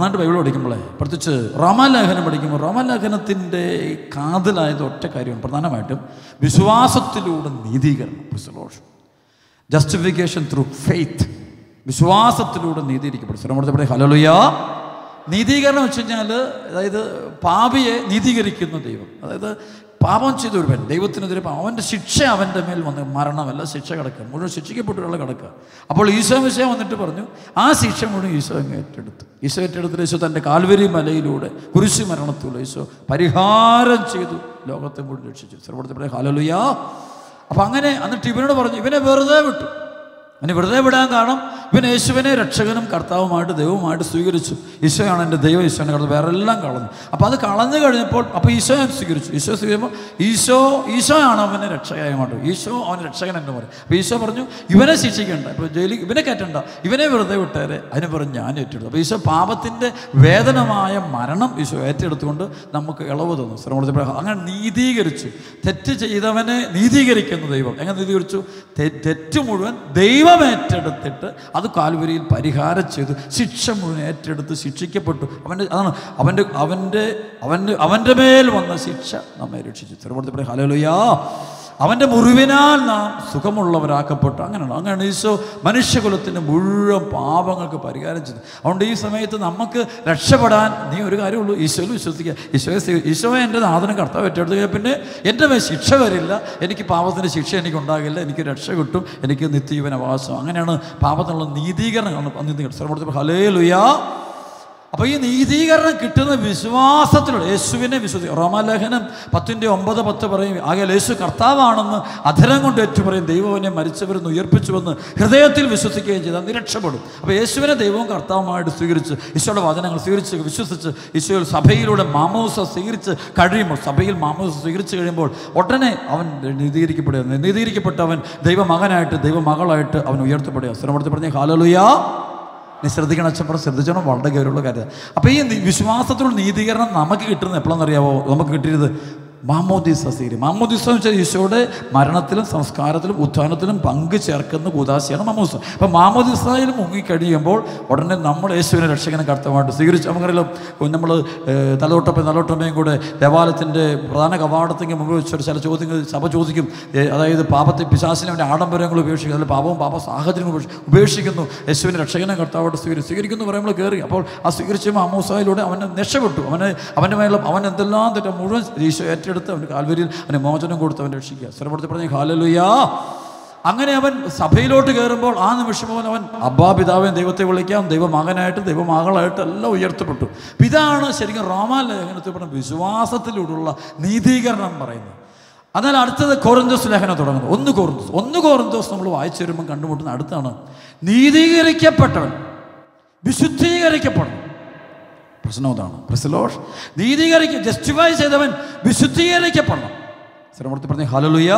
നന്നായിട്ട് ബൈബിൾ പഠിക്കുമ്പോഴേ പ്രത്യേകിച്ച് റോമാലേഖനം പഠിക്കുമ്പോൾ റോമാലേഖനത്തിൻ്റെ കാതലായത് ഒറ്റ കാര്യമാണ് പ്രധാനമായിട്ടും വിശ്വാസത്തിലൂടെ നീതീകരണം വിശ്വാസം ജസ്റ്റിഫിക്കേഷൻ ത്രൂ ഫെയ്ത്ത് വിശ്വാസത്തിലൂടെ നീതീകരിക്കപ്പെടും ശ്രമപ്പെടുത്തപ്പെടുക ഹലലുയ നീതീകരണം വെച്ച് കഴിഞ്ഞാൽ അതായത് പാപിയെ നീതീകരിക്കുന്ന ദൈവം അതായത് പാപം ചെയ്ത ഒരുവൻ ദൈവത്തിനെതിരെ പാപം അവൻ്റെ ശിക്ഷ അവൻ്റെ മേൽ വന്ന് മരണമല്ല ശിക്ഷ കിടക്കുക മുഴുവൻ ശിക്ഷിക്കപ്പെട്ടുള്ള കിടക്കുക അപ്പോൾ ഈശോ വിഷയം വന്നിട്ട് പറഞ്ഞു ആ ശിക്ഷ മുഴുവൻ ഈശോ അങ്ങ് ഏറ്റെടുത്തു ഈശോ ഏറ്റെടുത്തിട്ട് ഈശോ തൻ്റെ കാൽവരി മലയിലൂടെ കുരിശു മരണത്തിലൂടെ ഈശോ പരിഹാരം ചെയ്തു ലോകത്തെ മുഴുവൻ രക്ഷിച്ചു ശ്രമപ്പെടുത്തപ്പെടുക ഹലലുയ അപ്പം അങ്ങനെ എന്നിട്ട് ഇവനോട് പറഞ്ഞു ഇവനെ വെറുതെ വിട്ടു അവനെ വെറുതെ വിടാൻ കാരണം ഇവൻ യേശുവിനെ രക്ഷകനും കർത്താവുമായിട്ട് ദൈവവുമായിട്ട് സ്വീകരിച്ചു ഈശോയാണ് എൻ്റെ ദൈവം ഈശോനെ കളഞ്ഞു വേറെ എല്ലാം കളഞ്ഞു അപ്പോൾ അത് കളഞ്ഞു കഴിഞ്ഞപ്പോൾ അപ്പോൾ ഈശോ ഞാൻ സ്വീകരിച്ചു ഈശോ സ്വീകരിക്കുമ്പോൾ ഈശോ ഈശോയാണ് അവനെ രക്ഷകനായി മാറ്റും ഈശോ അവന് രക്ഷകൻ എന്ന് പറയും അപ്പോൾ ഈശോ പറഞ്ഞു ഇവനെ ശിക്ഷിക്കണ്ട ഇപ്പോൾ ജയിലിൽ ഇവനെ കയറ്റണ്ട ഇവനെ വെറുതെ വിട്ടേരെ അതിന് പറഞ്ഞു ഞാൻ ഏറ്റെടുത്തു അപ്പോൾ ഈശോ പാപത്തിൻ്റെ വേദനമായ മരണം ഈശോ ഏറ്റെടുത്തുകൊണ്ട് നമുക്ക് ഇളവ് തന്നു ശ്രമത്തിൽ അങ്ങനെ നീതീകരിച്ചു തെറ്റ് ചെയ്തവനെ നീതീകരിക്കുന്ന ദൈവം എങ്ങനെ നീതീകരിച്ചു തെ- തെറ്റ് മുഴുവൻ ദൈവം ഏറ്റെടുത്തിട്ട് അത് കാൽവരിയിൽ പരിഹാരം ചെയ്തു ശിക്ഷ മുഴുവൻ ഏറ്റെടുത്ത് ശിക്ഷിക്കപ്പെട്ടു അവൻ്റെ അതാണ് അവൻ്റെ അവൻ്റെ അവൻ്റെ അവൻ്റെ മേൽ വന്ന ശിക്ഷ നമ്മെ രക്ഷിച്ചു തിരുവനന്തപുരത്തെ ഹലോലുയാ അവൻ്റെ മുറിവിനാൽ നാം സുഖമുള്ളവരാക്കപ്പെട്ടു അങ്ങനെയാണ് അങ്ങനെയാണ് ഈശോ മനുഷ്യകുലത്തിൻ്റെ മുഴുവൻ പാപങ്ങൾക്ക് പരിഹാരം ചെയ്തു അതുകൊണ്ട് ഈ സമയത്ത് നമുക്ക് രക്ഷപ്പെടാൻ നീ ഒരു കാര്യമുള്ളൂ ഈശോയിൽ വിശ്വസിക്കുക ഈശോയെ സ്വീ- ഈശോയെ എൻ്റെ നാഥനും കർത്താവ് ഏറ്റെടുത്ത് കഴിഞ്ഞാൽ പിന്നെ എൻ്റെ മേൽ ശിക്ഷ വരില്ല എനിക്ക് പാപത്തിൻ്റെ ശിക്ഷ എനിക്ക് ഉണ്ടാകില്ല എനിക്ക് രക്ഷ കിട്ടും എനിക്ക് നിത്യജീവൻ അവകാശം അങ്ങനെയാണ് പാപത്തിനുള്ള നീതീകരണമാണ് നീതീകരണം ശ്രമത്തിൽ ഹലേ ലുയാ അപ്പോൾ ഈ നീതീകരണം കിട്ടുന്ന വിശ്വാസത്തിലൂടെ യേശുവിനെ വിശ്വസിക്കും റോമാലേഖനം പത്തിൻ്റെ ഒമ്പത് പത്ത് പറയും ആകെ യേശു കർത്താവാണെന്ന് അധരം കൊണ്ട് ഏറ്റു പറയും ദൈവവിനെ മരിച്ചവരെന്ന് ഉയർപ്പിച്ചുവെന്ന് ഹൃദയത്തിൽ വിശ്വസിക്കുകയും ചെയ്താൽ നീ രക്ഷപ്പെടും അപ്പോൾ യേശുവിനെ ദൈവവും കർത്താവുമായിട്ട് സ്വീകരിച്ച് ഈശോയുടെ വചനങ്ങൾ സ്വീകരിച്ച് വിശ്വസിച്ച് ഈശോയിൽ സഭയിലൂടെ മാമോസ സ്വീകരിച്ച് കഴിയുമ്പോൾ സഭയിൽ മാമോസ സ്വീകരിച്ച് കഴിയുമ്പോൾ ഉടനെ അവൻ നീതീകരിക്കപ്പെടുക നീതീകരിക്കപ്പെട്ടവൻ ദൈവമകനായിട്ട് ദൈവമകളായിട്ട് അവൻ ഉയർത്തപ്പെടുക ശ്രമപ്പെടുത്തി പറഞ്ഞ ഹാലലുയാ നീ ശ്രദ്ധിക്കണം അച്ഛൻ ശ്രദ്ധിച്ചോണം വളരെ ഗൗരവമുള്ള കാര്യമാണ് അപ്പോൾ ഈ നി- വിശ്വാസത്തിലുള്ള നീതീകരണം നമുക്ക് കിട്ടുന്നത് എപ്പോഴാണെന്നറിയാവോ നമുക്ക് കിട്ടിയത് മാമോദിസ സീരി മാമോദിസ എന്ന് വെച്ചാൽ ഈശോയുടെ മരണത്തിലും സംസ്കാരത്തിലും ഉത്ഥാനത്തിലും പങ്കു ചേർക്കുന്ന കൂതാശയാണ് മാമോദിസ അപ്പം മാമോദിസയിൽ മുങ്ങിക്കഴിയുമ്പോൾ ഉടനെ നമ്മൾ യേശുവിനെ രക്ഷകനെ കർത്തമായിട്ട് സ്വീകരിച്ചു നമുക്കറിയാലോ നമ്മൾ തലതൊട്ടപ്പയും തലതൊട്ടമ്മയും കൂടെ ദേവാലയത്തിൻ്റെ പ്രധാന കവാടത്തിന് മുമ്പ് വെച്ചൊരു ചില ചോദ്യങ്ങൾ സഭ ചോദിക്കും ഏ, അതായത് പാപത്തെ പിശാസിനെ അവൻ്റെ ആഡംബരങ്ങൾ ഉപേക്ഷിക്കും അതിൽ പാപവും പാപ സാഹചര്യങ്ങൾ ഉപേക്ഷി- ഉപേക്ഷിക്കുന്നു യേശുവിനെ രക്ഷകനെ കർത്താവായിട്ട് സ്വീകരിക്കും സ്വീകരിക്കുന്നു പറയുമ്പോൾ കയറി അപ്പോൾ ആ സ്വീകരിച്ച മാമോസായിലൂടെ അവനെ രക്ഷപ്പെട്ടു അവനെ അവൻ്റെ മേലുള്ള അവൻ എന്തെല്ലാം തെറ്റ മുഴുവൻ ഈശോ ഏറ്റെടുത്ത് അവന് കാൽവരിയിൽ അവന് മോചനം കൊടുത്ത് അവൻ രക്ഷിക്കുക സ്ഥലപ്പെടുത്തി പറഞ്ഞ ഹാലലുയാ അങ്ങനെ അവൻ സഭയിലോട്ട് കയറുമ്പോൾ ആ നിമിഷം അവൻ അവൻ അബ്ബാ പിതാവിനെ ദൈവത്തെ വിളിക്കാം ദൈവമകനായിട്ട് ദൈവമകളായിട്ട് എല്ലാം ഉയർത്തപ്പെട്ടു അപ്പൊ ഇതാണ് ശരിക്കും റോമാലേഖനത്തിൽ പറഞ്ഞ വിശ്വാസത്തിലൂടെയുള്ള നീതീകരണം പറയുന്നത് എന്നാൽ അടുത്തത് കോറിന്തോസ് ലേഖനം തുടങ്ങുന്നത് ഒന്ന് കോറിന്തോസ് ഒന്ന് കോറിന്തോസ് നമ്മൾ വായിച്ചു വരുമ്പോൾ കണ്ടുമുട്ടുന്ന അടുത്താണ് നീതീകരിക്കപ്പെട്ടവൻ വിശുദ്ധീകരിക്കപ്പെടണം പ്രശ്നം അതാണ് പ്രസലോഷ് നീതീകരിക്ക ജസ്റ്റിഫൈ ചെയ്തവൻ വിശുദ്ധീകരിക്കപ്പെടണം ശ്രമത്തിൽ പറഞ്ഞ ഹലലുയ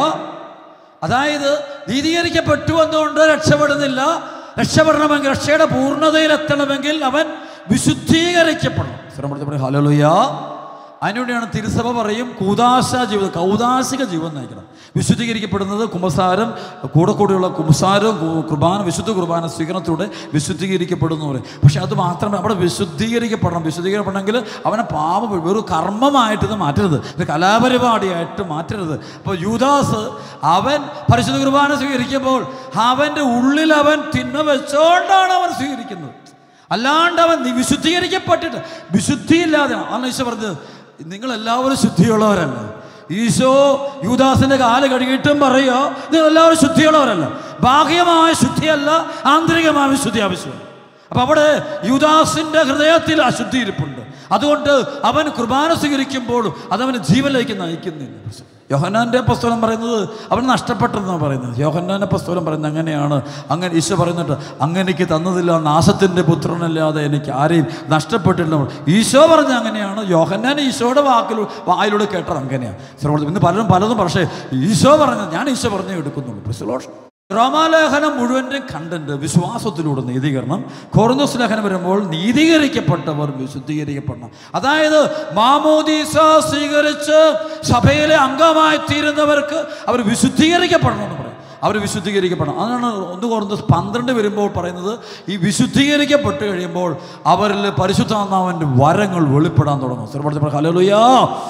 അതായത് നീതീകരിക്കപ്പെട്ടു എന്നുകൊണ്ട് രക്ഷപ്പെടുന്നില്ല രക്ഷപ്പെടണമെങ്കിൽ രക്ഷയുടെ പൂർണ്ണതയിലെത്തണമെങ്കിൽ അവൻ വിശുദ്ധീകരിക്കപ്പെടണം ശ്രമത്തിൽ പറഞ്ഞ ഹലലുയ അതിനുവേണ്ടിയാണ് തിരുസഭ പറയും കൂതാശ ജീവിതം കൗതാശിക ജീവിതം നയിക്കണം വിശുദ്ധീകരിക്കപ്പെടുന്നത് കുമ്പസാരം കൂടെ കൂടെയുള്ള കുമ്പസാരവും കു- കുർബാന വിശുദ്ധ കുർബാന സ്വീകരണത്തിലൂടെ വിശുദ്ധീകരിക്കപ്പെടുന്നു പറയും പക്ഷെ അത് മാത്രമേ അവിടെ വിശുദ്ധീകരിക്കപ്പെടണം വിശുദ്ധീകരിക്കപ്പെടണമെങ്കിൽ അവനെ പാപം വെറും കർമ്മമായിട്ട് ഇത് മാറ്റരുത് ഒരു കലാപരിപാടിയായിട്ട് മാറ്റരുത് അപ്പോൾ യൂദാസ് അവൻ പരിശുദ്ധ കുർബാന സ്വീകരിക്കുമ്പോൾ അവൻ്റെ ഉള്ളിൽ അവൻ തിന്മ വെച്ചോണ്ടാണ് അവൻ സ്വീകരിക്കുന്നത് അല്ലാണ്ട് അവൻ നി- വിശുദ്ധീകരിക്കപ്പെട്ടിട്ട് വിശുദ്ധിയില്ലാതെ ആണ് ഈശോ പറഞ്ഞത് നിങ്ങൾ എല്ലാവരും ശുദ്ധിയുള്ളവരല്ല ഈശോ യൂദാസിന്റെ കാല് കഴുകിയിട്ടും പറയുക നിങ്ങൾ എല്ലാവരും ശുദ്ധിയുള്ളവരല്ല ബാഹ്യമായ ശുദ്ധിയല്ല ആന്തരികമായ ശുദ്ധി ആവശ്യമാണ് അപ്പൊ അവിടെ യുദാസിന്റെ ഹൃദയത്തിൽ അശുദ്ധി ഇരിപ്പുണ്ട് അതുകൊണ്ട് അവൻ കുർബാന സ്വീകരിക്കുമ്പോഴും അതവന് ജീവനിലേക്ക് നയിക്കുന്നില്ല യോഹന്നാന്റെ പുസ്തകം പറയുന്നത് അവൻ നഷ്ടപ്പെട്ടെന്നാണ് പറയുന്നത് യോഹന്നാന്റെ പുസ്തകം പറയുന്നത് അങ്ങനെയാണ് അങ്ങനെ ഈശോ പറയുന്നുണ്ട് അങ്ങനെക്ക് തന്നതില്ല നാശത്തിൻ്റെ പുത്രനല്ലാതെ എനിക്ക് ആരെയും നഷ്ടപ്പെട്ടില്ല ഈശോ പറഞ്ഞ അങ്ങനെയാണ് യോഹന്നാൻ ഈശോയുടെ വാക്കിലൂടെ വായിലൂടെ കേട്ടത് അങ്ങനെയാണ് ശ്രമത്തിൽ ഇന്ന് പലരും പലതും പക്ഷേ ഈശോ പറഞ്ഞത് ഞാൻ ഈശോ പറഞ്ഞേ എടുക്കുന്നുള്ളൂ പ്രിസലോഷ് റോമാലേഖനം മുഴുവൻ്റെ കണ്ടന്റ് വിശ്വാസത്തിലൂടെ നീതീകരണം കോർന്നോസ് ലേഖനം വരുമ്പോൾ നീതീകരിക്കപ്പെട്ടവർ വിശുദ്ധീകരിക്കപ്പെടണം അതായത് മാമോദീസ സ്വീകരിച്ച് സഭയിലെ അംഗമായി തീരുന്നവർക്ക് അവർ വിശുദ്ധീകരിക്കപ്പെടണം എന്ന് പറയും അവർ വിശുദ്ധീകരിക്കപ്പെടണം അതാണ് ഒന്ന് കുറഞ്ഞ പന്ത്രണ്ട് വരുമ്പോൾ പറയുന്നത് ഈ വിശുദ്ധീകരിക്കപ്പെട്ട് കഴിയുമ്പോൾ അവരിൽ പരിശുദ്ധാത്മാവിൻ്റെ വരങ്ങൾ വെളിപ്പെടാൻ തുടങ്ങും സർവ്വ ഹലോലുയാ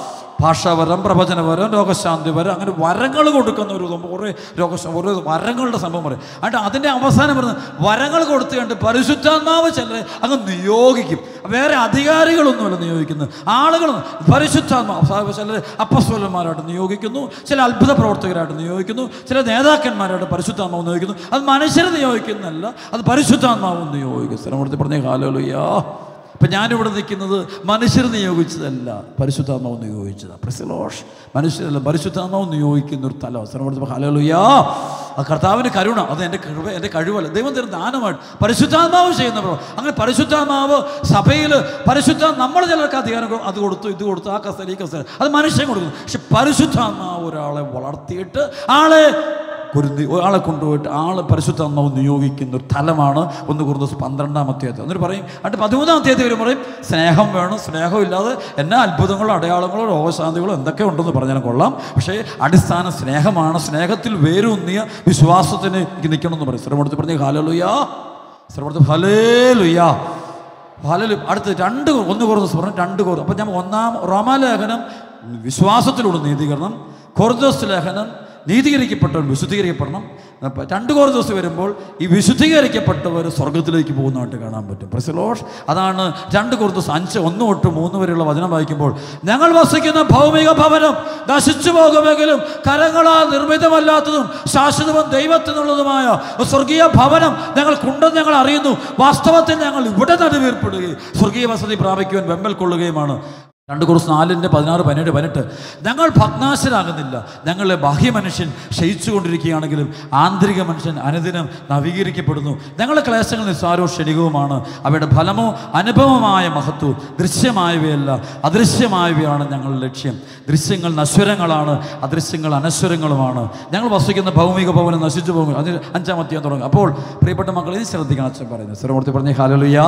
ഭാഷാവരം പ്രവചനവരം രോഗശാന്തി വരം അങ്ങനെ വരങ്ങൾ കൊടുക്കുന്ന ഒരു സംഭവം കുറേ രോഗശ ഓരോ വരങ്ങളുടെ സംഭവം പറയും എന്നിട്ട് അതിൻ്റെ അവസാനം പറയുന്നത് വരങ്ങൾ കൊടുത്തു കണ്ട് പരിശുദ്ധാത്മാവ് ചിലരെ അങ്ങ് നിയോഗിക്കും വേറെ അധികാരികളൊന്നുമല്ല നിയോഗിക്കുന്നത് ആളുകൾ പരിശുദ്ധാത്മാവ് ചിലർ അപ്പസ്വലന്മാരായിട്ട് നിയോഗിക്കുന്നു ചില അത്ഭുത പ്രവർത്തകരായിട്ട് നിയോഗിക്കുന്നു ചില നേതാക്കന്മാരായിട്ട് പരിശുദ്ധാത്മാവ് നിയോഗിക്കുന്നു അത് മനുഷ്യരെ നിയോഗിക്കുന്നതല്ല അത് പരിശുദ്ധാത്മാവ് നിയോഗിക്കും സ്ഥലം പറഞ്ഞ കാലോലുയ്യാ ഇപ്പം ഞാനിവിടെ നിൽക്കുന്നത് മനുഷ്യർ നിയോഗിച്ചതല്ല പരിശുദ്ധാത്മാവ് നിയോഗിച്ചതാണ് പ്രസിലോഷ് മനുഷ്യരല്ല പരിശുദ്ധാത്മാവ് നിയോഗിക്കുന്ന ഒരു തലം സർവ്വ ഹലലുയാ ആ കർത്താവിൻ്റെ കരുണ അത് എൻ്റെ കഴിവ് എൻ്റെ കഴിവല്ല ദൈവം തരുന്ന ദാനമായിട്ട് പരിശുദ്ധാത്മാവ് ചെയ്യുന്ന പ്രവർ അങ്ങനെ പരിശുദ്ധാത്മാവ് സഭയിൽ പരിശുദ്ധ നമ്മൾ ചിലർക്ക് അധികാരം കൊ- അത് കൊടുത്തു ഇത് കൊടുത്തു ആ കസേര ഈ കസേര അത് മനുഷ്യൻ കൊടുക്കുന്നു പക്ഷെ പരിശുദ്ധാത്മാവ് ഒരാളെ വളർത്തിയിട്ട് ആളെ കുരുന്തി ഒരാളെ കൊണ്ടുപോയിട്ട് ആൾ പരിശുദ്ധാത്മാവ് നിയോഗിക്കുന്ന ഒരു തലമാണ് ഒന്ന് കുറച്ച് പന്ത്രണ്ടാം അധ്യായത്തിൽ എന്നിട്ട് പറയും എന്നിട്ട് പതിമൂന്നാം അധ്യായത്തിൽ വരും പറയും സ്നേഹം വേണം സ്നേഹമില്ലാതെ എന്നാ അത്ഭുതങ്ങളോ അടയാളങ്ങളോ രോഗശാന്തികളോ എന്തൊക്കെ ഉണ്ടെന്ന് പറഞ്ഞാലും കൊള്ളാം പക്ഷേ അടിസ്ഥാന സ്നേഹമാണ് സ്നേഹത്തിൽ വേരൂന്നിയ വിശ്വാസത്തിന് എനിക്ക് നിൽക്കണം എന്ന് പറയും ശ്രമപ്പെടുത്തി പറഞ്ഞ ഹാലലുയാ ശ്രമപ്പെടുത്തി ഹലേ ലുയാ ഹലലു അടുത്ത് രണ്ട് കോ- ഒന്ന് കുറച്ച് പറഞ്ഞു രണ്ട് കുറച്ച് അപ്പം ഞാൻ ഒന്നാം റോമാലേഖനം വിശ്വാസത്തിലൂടെ നീതീകരണം കൊർദോസ് ലേഖനം നീതീകരിക്കപ്പെട്ടവർ വിശുദ്ധീകരിക്കപ്പെടണം അപ്പം രണ്ട് കുറേ ദിവസം വരുമ്പോൾ ഈ വിശുദ്ധീകരിക്കപ്പെട്ടവർ സ്വർഗത്തിലേക്ക് പോകുന്നതായിട്ട് കാണാൻ പറ്റും പ്രസിലോഷ് അതാണ് രണ്ട് കുറേ ദിവസം അഞ്ച് ഒന്ന് തൊട്ട് മൂന്ന് വരെയുള്ള വചനം വായിക്കുമ്പോൾ ഞങ്ങൾ വസിക്കുന്ന ഭൗമിക ഭവനം നശിച്ചു പോകുമെങ്കിലും കരങ്ങളാൽ നിർമ്മിതമല്ലാത്തതും ശാശ്വതവും ദൈവത്തിനുള്ളതുമായ ഒരു സ്വർഗീയ ഭവനം ഞങ്ങൾക്കുണ്ടെന്ന് ഞങ്ങൾ അറിയുന്നു വാസ്തവത്തിൽ ഞങ്ങൾ ഇവിടെ നടുവീർപ്പെടുകയും സ്വർഗീയ വസതി പ്രാപിക്കുവാൻ വെമ്പൽ കൊള്ളുകയുമാണ് രണ്ട് കുറിച്ച് നാലിൻ്റെ പതിനാറ് പതിനേഴ് പതിനെട്ട് ഞങ്ങൾ ഭഗ്നാശരാകുന്നില്ല ഞങ്ങളെ ബാഹ്യമനുഷ്യൻ ക്ഷയിച്ചുകൊണ്ടിരിക്കുകയാണെങ്കിലും ആന്തരിക മനുഷ്യൻ അനുദിനം നവീകരിക്കപ്പെടുന്നു ഞങ്ങളുടെ ക്ലേശങ്ങൾ നിസ്സാരവും ക്ഷണികവുമാണ് അവയുടെ ഫലമോ അനുഭവമായ മഹത്വവും ദൃശ്യമായവയല്ല അദൃശ്യമായവയാണ് ഞങ്ങളുടെ ലക്ഷ്യം ദൃശ്യങ്ങൾ നശ്വരങ്ങളാണ് അദൃശ്യങ്ങൾ അനശ്വരങ്ങളുമാണ് ഞങ്ങൾ വസിക്കുന്ന ഭൗമിക ഭവനം നശിച്ചു പോകും അതിന് അഞ്ചാം അധ്യായം തുടങ്ങും അപ്പോൾ പ്രിയപ്പെട്ട മക്കൾ ഇത് ശ്രദ്ധിക്കണം അച്ഛൻ പറയുന്നത് സ്ഥിരമൂർത്തി പറഞ്ഞ ഹാലലുയാ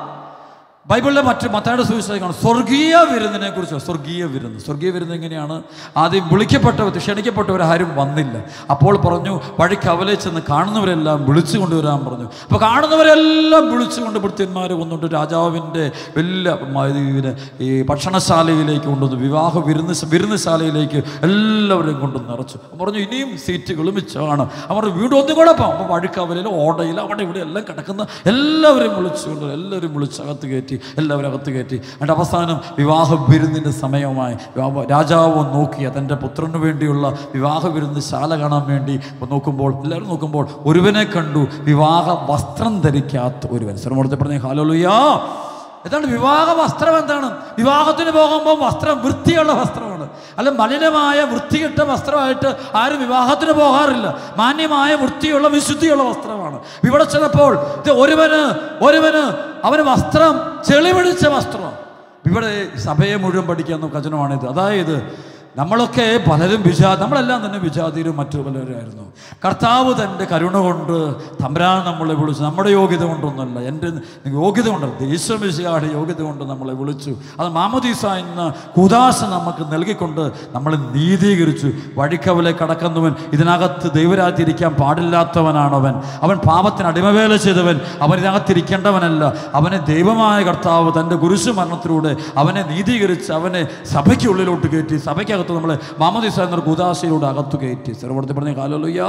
ബൈബിളിലെ മറ്റ് മത്തായുടെ സുവിശേഷമാണ് സ്വർഗീയ വിരുന്നിനെ കുറിച്ച് സ്വർഗീയ വിരുന്ന് സ്വർഗീയ വിരുന്ന് എങ്ങനെയാണ് ആദ്യം വിളിക്കപ്പെട്ടവർ ക്ഷണിക്കപ്പെട്ടവർ ആരും വന്നില്ല അപ്പോൾ പറഞ്ഞു വഴിക്ക് അവലെ ചെന്ന് കാണുന്നവരെല്ലാം വിളിച്ചു കൊണ്ടുവരാൻ പറഞ്ഞു അപ്പോൾ കാണുന്നവരെല്ലാം വിളിച്ചു കൊണ്ട് ഭൃത്യന്മാർ കൊണ്ടുകൊണ്ട് രാജാവിൻ്റെ വലിയ മ- ഇതിന് ഈ ഭക്ഷണശാലയിലേക്ക് കൊണ്ടുവന്നു വിവാഹ വിരുന്ന് വിരുന്നശാലയിലേക്ക് എല്ലാവരെയും കൊണ്ട് നിറച്ചു അപ്പോൾ പറഞ്ഞു ഇനിയും സീറ്റുകൾ മിച്ചമാണ് അവർ വീണ്ടും ഒന്നും കൂടെ പോകാം അപ്പോൾ വഴിക്കവലിൽ ഓടയിൽ അവിടെ ഇവിടെ എല്ലാം കിടക്കുന്ന എല്ലാവരെയും വിളിച്ചുകൊണ്ട് എല്ലാവരും വിളിച്ച് അകത്ത് കയറ്റി എല്ലാവരും അകത്ത് കയറ്റി എന്നിട്ട് അവസാനം വിവാഹ വിരുന്നിൻ്റെ സമയമായി രാവ- രാജാവ് നോക്കിയ തൻ്റെ പുത്രന് വേണ്ടിയുള്ള വിവാഹ വിരുന്ന് ശാല കാണാൻ വേണ്ടി നോക്കുമ്പോൾ എല്ലാവരും നോക്കുമ്പോൾ ഒരുവനെ കണ്ടു വിവാഹ വസ്ത്രം ധരിക്കാത്ത ഒരുവൻ ശ്രമത്തെ പറഞ്ഞ ഹാലോലുയാ എന്താണ് വിവാഹ വസ്ത്രം എന്താണ് വിവാഹത്തിന് പോകുമ്പോൾ വസ്ത്രം വൃത്തിയുള്ള വസ്ത്രമാണ് അല്ല മലിനമായ വൃത്തികെട്ട വസ്ത്രമായിട്ട് ആരും വിവാഹത്തിന് പോകാറില്ല മാന്യമായ വൃത്തിയുള്ള വിശുദ്ധിയുള്ള വസ്ത്രമാണ് ഇവിടെ ചെന്നപ്പോൾ ഇത് ഒരുവന് ഒരുവന് അവന് വസ്ത്രം ചെളി പിടിച്ച വസ്ത്രം ഇവിടെ സഭയെ മുഴുവൻ പഠിക്കാവുന്ന കഥനമാണിത് അതായത് നമ്മളൊക്കെ പലരും വിജാ നമ്മളെല്ലാം തന്നെ വിജാതിരും മറ്റു പലരായിരുന്നു കർത്താവ് തൻ്റെ കരുണ കൊണ്ട് തമ്പരാൻ നമ്മളെ വിളിച്ചു നമ്മുടെ യോഗ്യത കൊണ്ടൊന്നുമല്ല എൻ്റെ യോഗ്യത കൊണ്ടല്ല ഈശ്വരമിശിയുടെ യോഗ്യത കൊണ്ട് നമ്മളെ വിളിച്ചു അത് മാമദീസ എന്ന കുദാശ നമുക്ക് നൽകിക്കൊണ്ട് നമ്മളെ നീതീകരിച്ചു വഴിക്കവലെ കടക്കുന്നവൻ ഇതിനകത്ത് ദൈവരാത്തിരിക്കാൻ പാടില്ലാത്തവനാണവൻ അവൻ പാപത്തിന് അടിമവേല ചെയ്തവൻ അവൻ ഇതിനകത്തിരിക്കേണ്ടവനല്ല അവനെ ദൈവമായ കർത്താവ് തൻ്റെ കുരിശു മരണത്തിലൂടെ അവനെ നീതീകരിച്ച് അവനെ സഭയ്ക്കുള്ളിലോട്ട് കയറ്റി സഭയ്ക്കകത്ത് നമ്മളെ മാമദീസ എന്നൊരു കുദാശയിലൂടെ അകത്തു കയറ്റി സർവടത്തിൽ പറഞ്ഞ കാലോയ്യാ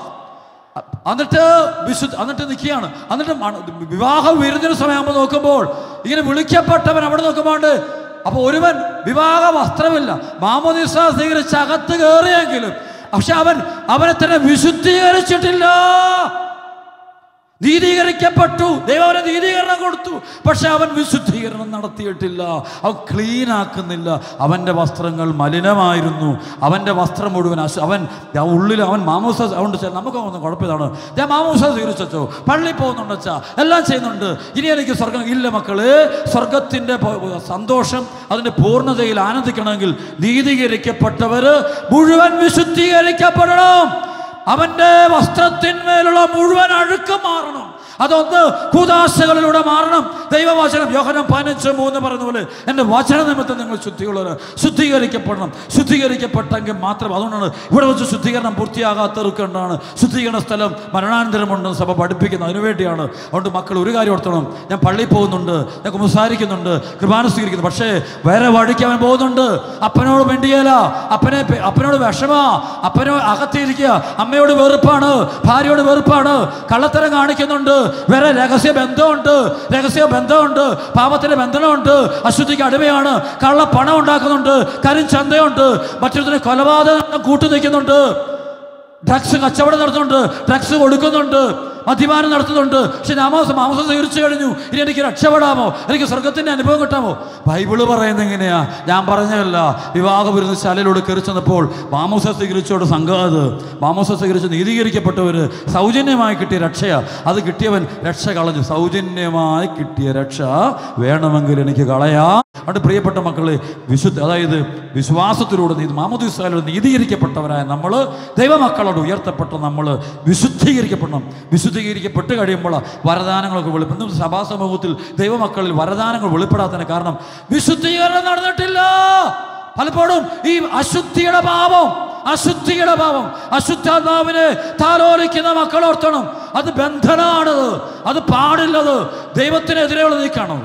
എന്നിട്ട് വിശുദ്ധ എന്നിട്ട് നിൽക്കുകയാണ് എന്നിട്ട് മണ- വിവാഹ വിരുന്നിന് സമയമാകുമ്പോൾ നോക്കുമ്പോൾ ഇങ്ങനെ വിളിക്കപ്പെട്ടവൻ അവിടെ നോക്കുമ്പോൾ അപ്പോൾ ഒരുവൻ വിവാഹ വസ്ത്രമില്ല മാമോദിസ സ്വീകരിച്ച് അകത്ത് കയറിയെങ്കിലും പക്ഷെ അവൻ അവനെ തന്നെ വിശുദ്ധീകരിച്ചിട്ടില്ല നീതീകരിക്കപ്പെട്ടു ദൈവം അവന് നീതീകരണം കൊടുത്തു പക്ഷെ അവൻ വിശുദ്ധീകരണം നടത്തിയിട്ടില്ല അവൻ ക്ലീൻ ആക്കുന്നില്ല അവൻ്റെ വസ്ത്രങ്ങൾ മലിനമായിരുന്നു അവൻ്റെ വസ്ത്രം മുഴുവൻ അശു അവൻ ആ ഉള്ളിൽ അവൻ മാമൂസ അതുകൊണ്ട് ചെ- നമുക്ക് ഒന്നും കുഴപ്പമിതാണ് ഞാൻ മാമൂസ സ്വീകരിച്ചോ പള്ളി പോകുന്നുണ്ടച്ചാ എല്ലാം ചെയ്യുന്നുണ്ട് ഇനി എനിക്ക് സ്വർഗം ഇല്ല മക്കള് സ്വർഗത്തിൻ്റെ പ- സന്തോഷം അതിൻ്റെ പൂർണ്ണതയിൽ ആനന്ദിക്കണമെങ്കിൽ നീതീകരിക്കപ്പെട്ടവര് മുഴുവൻ വിശുദ്ധീകരിക്കപ്പെടണം അവന്റെ വസ്ത്രത്തിന്മേലുള്ള മുഴുവൻ അഴുക്ക് മാറണം അതൊന്ന് കൂതാശകളിലൂടെ മാറണം ദൈവവചനം യോഹനം പതിനഞ്ച് മൂന്ന് പറയുന്ന പോലെ എൻ്റെ വചന നിമിത്തം നിങ്ങൾ ശുദ്ധിയുള്ളവർ ശുദ്ധീകരിക്കപ്പെടണം ശുദ്ധീകരിക്കപ്പെട്ടെങ്കിൽ മാത്രം അതുകൊണ്ടാണ് ഇവിടെ വെച്ച് ശുദ്ധീകരണം പൂർത്തിയാകാത്തവർക്കുണ്ടാണ് ശുദ്ധീകരണ സ്ഥലം മരണാനന്തരമുണ്ടെന്ന് സഭ പഠിപ്പിക്കുന്നത് അതിനുവേണ്ടിയാണ് അതുകൊണ്ട് മക്കൾ ഒരു കാര്യം ഓർത്തണം ഞാൻ പള്ളിയിൽ പോകുന്നുണ്ട് ഞാൻ കുമ്പസാരിക്കുന്നുണ്ട് കൃപാന സ്വീകരിക്കുന്നു പക്ഷേ വേറെ വഴിക്ക് അവൻ പോകുന്നുണ്ട് അപ്പനോട് വേണ്ടിയല്ല അപ്പനെ പെ- അപ്പനോട് വിഷമാ അപ്പനോ അകത്തിരിക്കുക അമ്മയോട് വെറുപ്പാണ് ഭാര്യയോട് വെറുപ്പാണ് കള്ളത്തരം കാണിക്കുന്നുണ്ട് വേറെ രഹസ്യ ബന്ധമുണ്ട് രഹസ്യ ബന്ധമുണ്ട് പാപത്തിന്റെ ബന്ധനമുണ്ട് അശുദ്ധിക്ക് അടിമയാണ് കള്ള പണം ഉണ്ടാക്കുന്നുണ്ട് കരിഞ്ചന്തയുണ്ട് മറ്റൊരുത്തിന് കൊലപാതകം കൂട്ടു നിൽക്കുന്നുണ്ട് ഡ്രഗ്സ് കച്ചവടം നടത്തുന്നുണ്ട് ഡ്രഗ്സ് കൊടുക്കുന്നുണ്ട് മദ്യപാനം നടത്തുന്നുണ്ട് പക്ഷെ മാമോസം മാമോസം സ്വീകരിച്ചു കഴിഞ്ഞു ഇനി എനിക്ക് രക്ഷപ്പെടാമോ എനിക്ക് സ്വർഗത്തിന്റെ അനുഭവം കിട്ടാമോ ബൈബിള് പറയുന്നത് എങ്ങനെയാ ഞാൻ പറഞ്ഞതല്ല വിവാഹ വിരുന്ന് ശാലയിലൂടെ കയറി ചെന്നപ്പോൾ മാമോസ സ്വീകരിച്ചോട് സംഘാത് മാമോസ സ്വീകരിച്ച് നീതീകരിക്കപ്പെട്ടവര് സൗജന്യമായി കിട്ടിയ രക്ഷയാ അത് കിട്ടിയവൻ രക്ഷ കളഞ്ഞു സൗജന്യമായി കിട്ടിയ രക്ഷ വേണമെങ്കിൽ എനിക്ക് കളയാം അതുകൊണ്ട് പ്രിയപ്പെട്ട മക്കളെ വിശുദ്ധ അതായത് വിശ്വാസത്തിലൂടെ നീതി മാമോദിസാലൂടെ നീതീകരിക്കപ്പെട്ടവരായ നമ്മൾ ദൈവമക്കളോട് ഉയർത്തപ്പെട്ട നമ്മൾ വിശുദ്ധീകരിക്കപ്പെടണം വിശുദ്ധീകരിക്കപ്പെട്ട് കഴിയുമ്പോൾ വരദാനങ്ങളൊക്കെ വെളിപ്പെടും സഭാ സമൂഹത്തിൽ ദൈവമക്കളിൽ വരദാനങ്ങൾ വെളിപ്പെടാത്തതിന് കാരണം വിശുദ്ധീകരണം നടന്നിട്ടില്ല പലപ്പോഴും ഈ അശുദ്ധിയുടെ പാപം അശുദ്ധിയുടെ പാപം അശുദ്ധാത്മാവിനെ താലോലിക്കുന്ന മക്കൾ ഓർത്തണം അത് ബന്ധനാണത് അത് പാടില്ലത് ദൈവത്തിനെതിരെയുള്ള നീക്കാണോ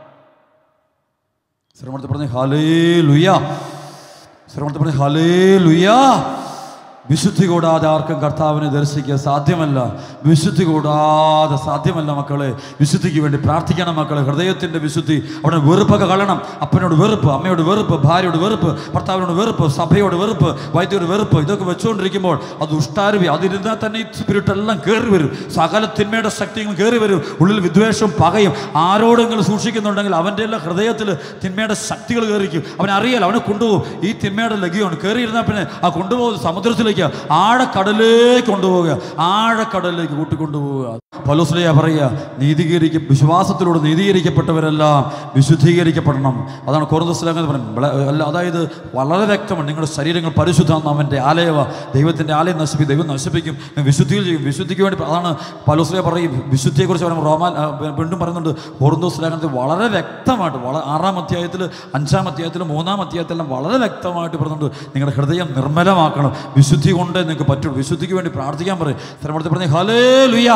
ശ്രമത്തിൽ പറഞ്ഞ് ഹലേ ലുയ ശ്രമത്തിൽ പറഞ്ഞ് ഹലേ ലുയ വിശുദ്ധി കൂടാതെ ആർക്കും കർത്താവിനെ ദർശിക്കാൻ സാധ്യമല്ല വിശുദ്ധി കൂടാതെ സാധ്യമല്ല മക്കളെ വിശുദ്ധിക്ക് വേണ്ടി പ്രാർത്ഥിക്കണം മക്കളെ ഹൃദയത്തിൻ്റെ വിശുദ്ധി അവിടെ വെറുപ്പൊക്കെ കളയണം അപ്പനോട് വെറുപ്പ് അമ്മയോട് വെറുപ്പ് ഭാര്യയോട് വെറുപ്പ് ഭർത്താവിനോട് വെറുപ്പ് സഭയോട് വെറുപ്പ് വൈദ്യരോട് വെറുപ്പ് ഇതൊക്കെ വെച്ചുകൊണ്ടിരിക്കുമ്പോൾ അത് ഉഷ്ടാരുവി അതിരുന്നാൽ തന്നെ ഈ സ്പിരിറ്റ് എല്ലാം കയറി വരും സകല തിന്മയുടെ ശക്തികൾ കയറി വരും ഉള്ളിൽ വിദ്വേഷവും പകയും ആരോടെങ്കിലും സൂക്ഷിക്കുന്നുണ്ടെങ്കിൽ അവൻ്റെ എല്ലാം ഹൃദയത്തിൽ തിന്മയുടെ ശക്തികൾ കയറിക്കും അവൻ അറിയാലോ അവനെ കൊണ്ടുപോകും ഈ തിന്മയുടെ ലഗിയാണ് കയറിയിരുന്നാൽ പിന്നെ ആ കൊണ്ടുപോകും സമുദ്രത്തിലേക്ക് ആഴക്കടലിലേക്ക് കൊണ്ടുപോവുക ആഴക്കടലിലേക്ക് കൂട്ടിക്കൊണ്ടുപോവുക പലോസ്ലിയ പറയുക നീതീകരിക്ക വിശ്വാസത്തിലൂടെ നീതീകരിക്കപ്പെട്ടവരെല്ലാം വിശുദ്ധീകരിക്കപ്പെടണം അതാണ് കോർദസ്ലാങ്ങ് പറയുന്നത് അല്ല അതായത് വളരെ വ്യക്തമാണ് നിങ്ങളുടെ ശരീരങ്ങൾ പരിശുദ്ധമാണ് അവൻ്റെ ആലയവ ദൈവത്തിൻ്റെ ആലയം നശിപ്പിക്കും ദൈവം നശിപ്പിക്കും വിശുദ്ധിയിൽ ചെയ്യും വിശുദ്ധിക്ക് വേണ്ടി അതാണ് പലോസ്ലിയ പറയും വിശുദ്ധിയെക്കുറിച്ച് പറയുമ്പോൾ റോമാൻ ആ, വീണ്ടും പറയുന്നുണ്ട് കോർദോസ്ലാങ്ങത്തിൽ വളരെ വ്യക്തമായിട്ട് വളരെ ആറാം അധ്യായത്തിൽ അഞ്ചാം അധ്യായത്തിൽ മൂന്നാം അധ്യായത്തിലെല്ലാം വളരെ വ്യക്തമായിട്ട് പറയുന്നുണ്ട് നിങ്ങളുടെ ഹൃദയം നിർമ്മലമാക്കണം വിശുദ്ധി കൊണ്ടേ നിങ്ങൾക്ക് പറ്റുള്ളൂ വിശുദ്ധിക്ക് വേണ്ടി പ്രാർത്ഥിക്കാൻ പറയും സ്ഥലപ്പെടുത്തി പറഞ്ഞ് ഹലേ ലുയാ